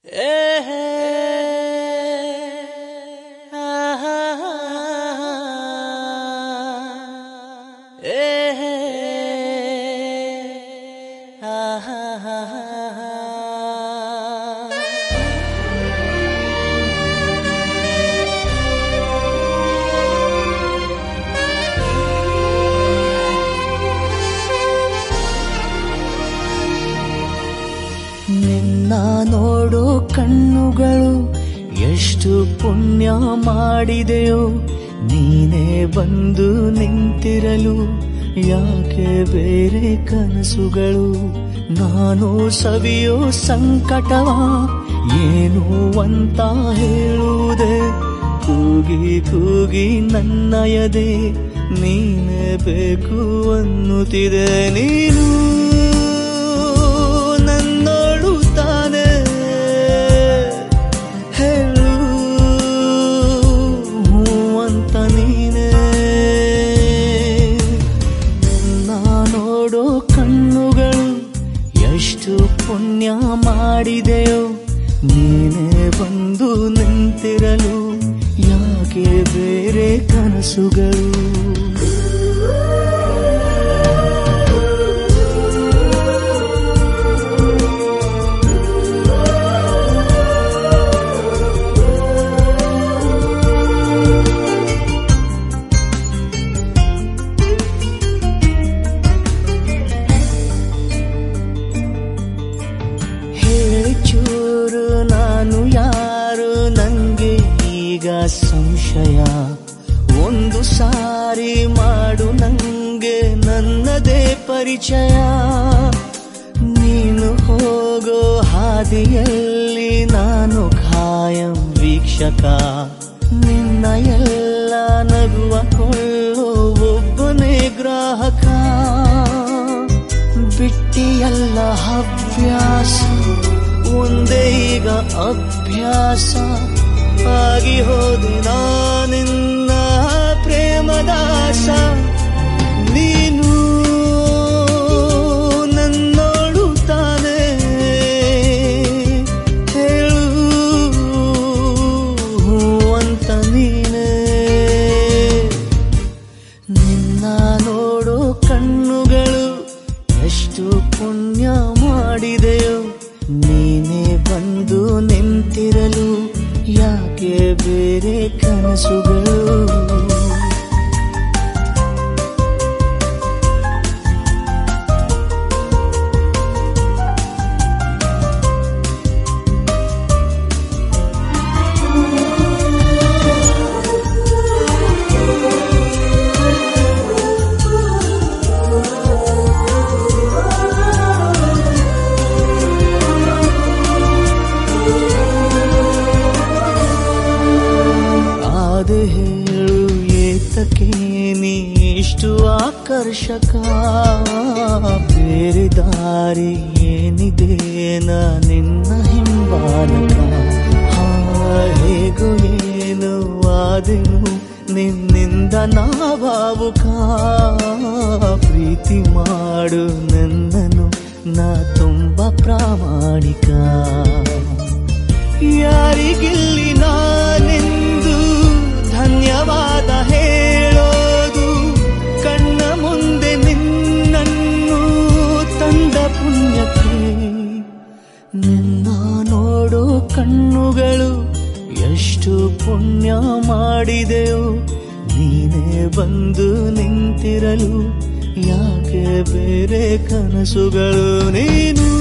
ನಿನ್ನ ನೋಡೋ ಕಣ್ಣುಗಳು ಎಷ್ಟು ಪುಣ್ಯ ಮಾಡಿದೆಯೋ ನೀನೇ ಬಂದು ನಿಂತಿರಲು ಯಾಕೆ ಬೇರೆ ಕನಸುಗಳು ನಾನು ಸವಿಯೋ ಸಂಕಟವ ಏನು ಅಂತ ಹೇಳುವುದೇ ಕೂಗಿ ಕೂಗಿ ನನ್ನಯದೆ ನೀನೇ ಬೇಕು ಅನ್ನುತ್ತಿದೆ ನೀನು ನನ್ನೋಡು ತಾನೆ ಹೇಳು ಹೂ ಅಂತ ನೀನೇ ನಾನೋಡೋ ಕಣ್ಣುಗಳು ಎಷ್ಟು ಪುಣ್ಯ ಮಾಡಿದೆಯೋ ನೀನೇ ಬಂದು ನಿಂತಿರಲು ಯಾಕೆ ಬೇರೆ ಕನಸುಗಳು ಹೇಳಿ ಚೂರು ನಾನು ಯಾರು ನಂಗೆ ಈಗ ಸಂಶಯ ಒಂದು ಸಾರಿ ಮಾಡು ನಂಗೆ ನನ್ನದೇ ಪರಿಚಯ ನೀನು ಹೋಗೋ ಹಾದಿಯಲ್ಲಿ ನಾನು ಖಾಯಂ ವೀಕ್ಷಕ ನಿನ್ನ ಎಲ್ಲ ನಗುವ ಕೊಳ್ಳೋ ಒಬ್ಬನೇ ಗ್ರಾಹಕ ಬಿಟ್ಟಿಯಲ್ಲ ಹವ್ಯಾಸ ಒಂದೇ ಈಗ ಅಭ್ಯಾಸ ಆಗಿ ಹೋದೆ ನಾನಿನ್ನ ಪ್ರೇಮದಾಸ ನೀನು ನನ್ನೋಡು ತಾನೆ ಹೇಳು ಹೂ ಅಂತ ನೀನೇ ನಿನ್ನ ನೋಡೋ ಕಣ್ಣುಗಳು ಎಷ್ಟು ಪುಣ್ಯ ಮಾಡಿದೆಯೋ ನೀನೇ ಬಂದು ನಿಂತಿರಲು ಯಾಕೆ ಬೇರೆ ಕನಸುಗಳು ಆದೆ ಹೇಳು ಏತಕ್ಕೆ ನೀ ಇಷ್ಟು ಆಕರ್ಷಕ ಬೇರೆ ದಾರಿ ಏನಿದೆ ನಾ ನಿನ್ನ ಹಿಂಬಾಲಕ ಹಾ ಹೇಗೋ ಏನು ಆದೆನು ನಿನ್ನಿಂದ ನಾ ಭಾವುಕ ಪ್ರೀತಿ ಮಾಡು ನನ್ನನು ನಾ ತುಂಬ ಪ್ರಾಮಾಣಿಕ ಯಾರಿಗಿಲ್ಲಿ ನಾನೆಂದು ಧನ್ಯವಾದ ಹೇಳೋದು ಕಣ್ಣ ಮುಂದೆ ನಿನ್ನನ್ನು ತಂದ ಪುಣ್ಯಕ್ಕೆ ನಿನ್ನ ನೋಡೋ ಕಣ್ಣುಗಳು ಎಷ್ಟು ಪುಣ್ಯ ಮಾಡಿದೆಯೋ ನೀನೇ ಬಂದು ನಿಂತಿರಲು ಯಾಕೆ ಬೇರೆ ಕನಸುಗಳು ನೀನು